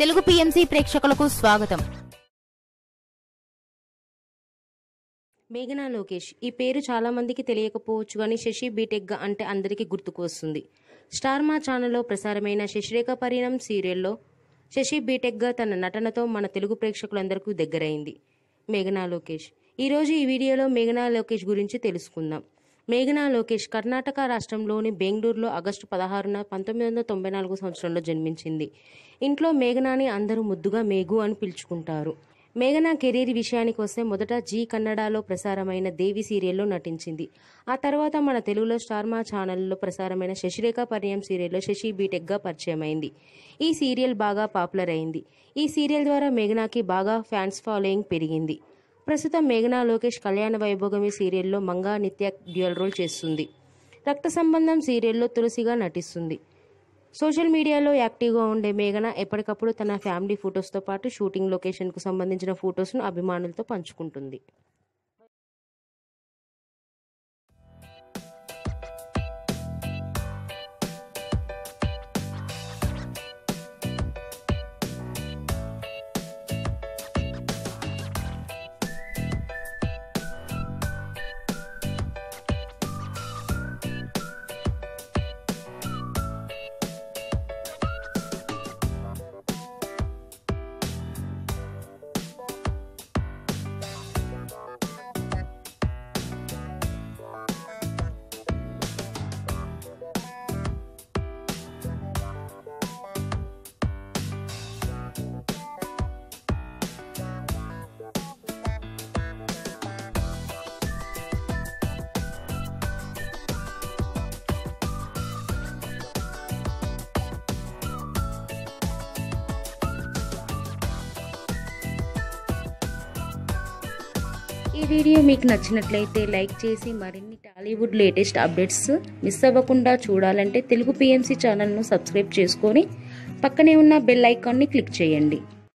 Telugu PMC ప్రేక్షకులకు స్వాగతం మేఘనా లోకేష్ ఈ పేరు చాలా మందికి తెలియకపోవచ్చు కానీ శశి బీటెక్ అంటే అందరికీ గుర్తుకు వస్తుంది స్టార్ మా ఛానల్లో ప్రసారమైన శశిరేఖ పరిణం సీరియల్లో శశి బీటెక్గా తన నటనతో మన తెలుగు ప్రేక్షకులందరికీ దగ్గరైంది మేఘనా లోకేష్ ఈరోజు ఈ వీడియోలో మేఘనా లోకేష్ గురించి తెలుసుకుందాం మేఘనా లోకేష్ కర్ణాటక రాష్ట్రంలోని బెంగళూరులో ఆగస్టు పదహారున పంతొమ్మిది వందల తొంభై నాలుగు సంవత్సరంలో జన్మించింది ఇంట్లో మేఘనాని అందరూ ముద్దుగా మేఘు అని పిలుచుకుంటారు మేఘనా కెరీర్ విషయానికి వస్తే మొదట జీ కన్నడలో ప్రసారమైన దేవి సీరియల్లో నటించింది ఆ తర్వాత మన తెలుగులో స్టార్ మా ఛానల్లో ప్రసారమైన శశిరేఖ పరిణయం సీరియల్లో శశి బీటెక్గా పరిచయం అయింది ఈ సీరియల్ బాగా పాపులర్ అయింది ఈ సీరియల్ ద్వారా మేఘనాకి బాగా ఫ్యాన్స్ ఫాలోయింగ్ పెరిగింది ప్రస్తుతం మేఘనా లోకేష్ కళ్యాణ వైభోగమి సీరియల్లో మంగా నిత్య డ్యూయల్ రోల్ చేస్తుంది రక్త సంబంధం సీరియల్లో తులసిగా నటిస్తుంది సోషల్ మీడియాలో యాక్టివ్గా ఉండే మేఘన ఎప్పటికప్పుడు తన ఫ్యామిలీ ఫొటోస్తో పాటు షూటింగ్ లొకేషన్కు సంబంధించిన ఫొటోస్ను అభిమానులతో పంచుకుంటుంది ఈ వీడియో మీకు నచ్చినట్లయితే లైక్ చేసి మరిన్ని టాలీవుడ్ లేటెస్ట్ అప్డేట్స్ మిస్ అవ్వకుండా చూడాలంటే తెలుగు పిఎంసి ఛానల్ను సబ్స్క్రైబ్ చేసుకొని పక్కనే ఉన్న బెల్ ఐకాన్ని క్లిక్ చేయండి